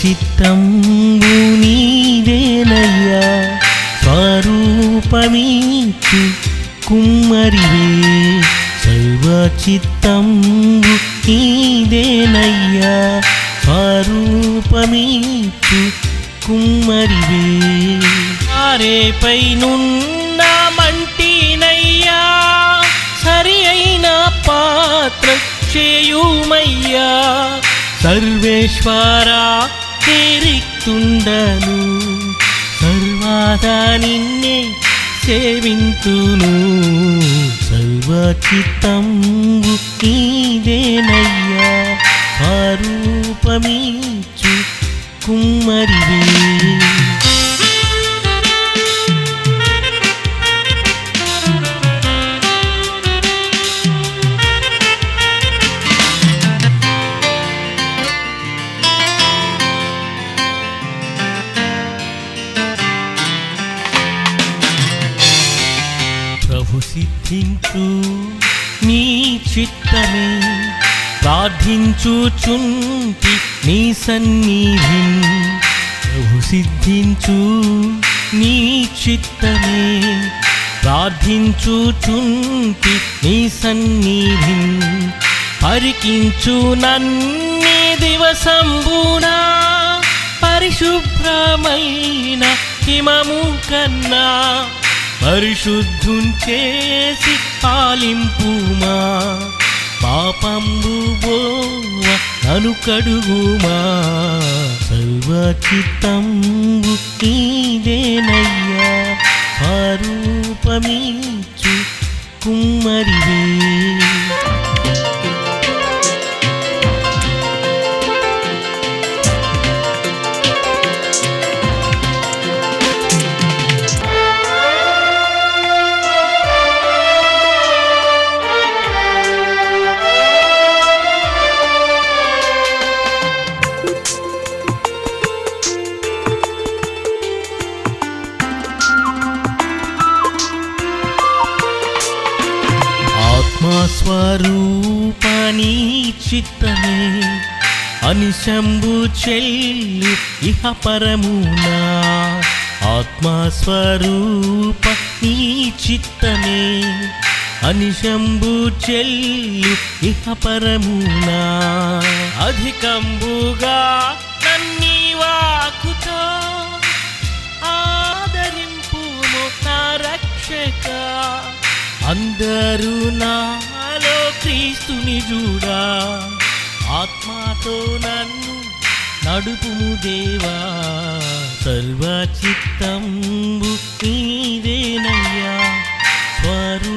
సర్వచిత్తంబు నీదేనయ్యా స్వరూపమీచు కుమ్మరివే సర్వచిత్తంబు నీదేనయ్యా స్వరూపమీచు కుమ్మరివే ఆరేపై నున్న మంటినయ్యా సరి అయిన పాత్ర చేయుమయ్యా సర్వేశ్వరా చేరిక్తుండను సర్వాదా నిన్నే సేవింతును సర్వచిత్తంబు నీదేనయ్యా స్వరూపమీచు కుమ్మరివే ప్రభు సిద్ధించు నీ చిత్తమే ప్రార్థించుచుంటి నీ సన్నిధి ప్రభు సిద్ధించు నీ చిత్తమే ప్రార్థించుచుంటి నీ సన్నిధి పరికించు నన్ని దివసంబునా పరిశుభ్రమైన హిమము కన్నా పరిశుద్ధుం చేసి పాలింపుమా పాపంబు బోవ నను కడుగుమా సర్వచిత్తంబు నీదేనయ్యా స్వరూపమీచు కుమ్మరివే ఆత్మస్వరూపని చిత్తమే అనిశంబు చెల్లు ఇహ పరమునా ఆత్మస్వరూప నీ చిత్తమే అనిశంబు చెల్లు ఇహ పరమునా అధికంబుగా నన్ని వాకుతో ఆదరింపుము నా రక్షక అందరూ నాలో క్రీస్తుని చూడా ఆత్మతో నన్ను నడుపుము దేవా సర్వచిత్తంబు నీదేనయ్యా స్వరూ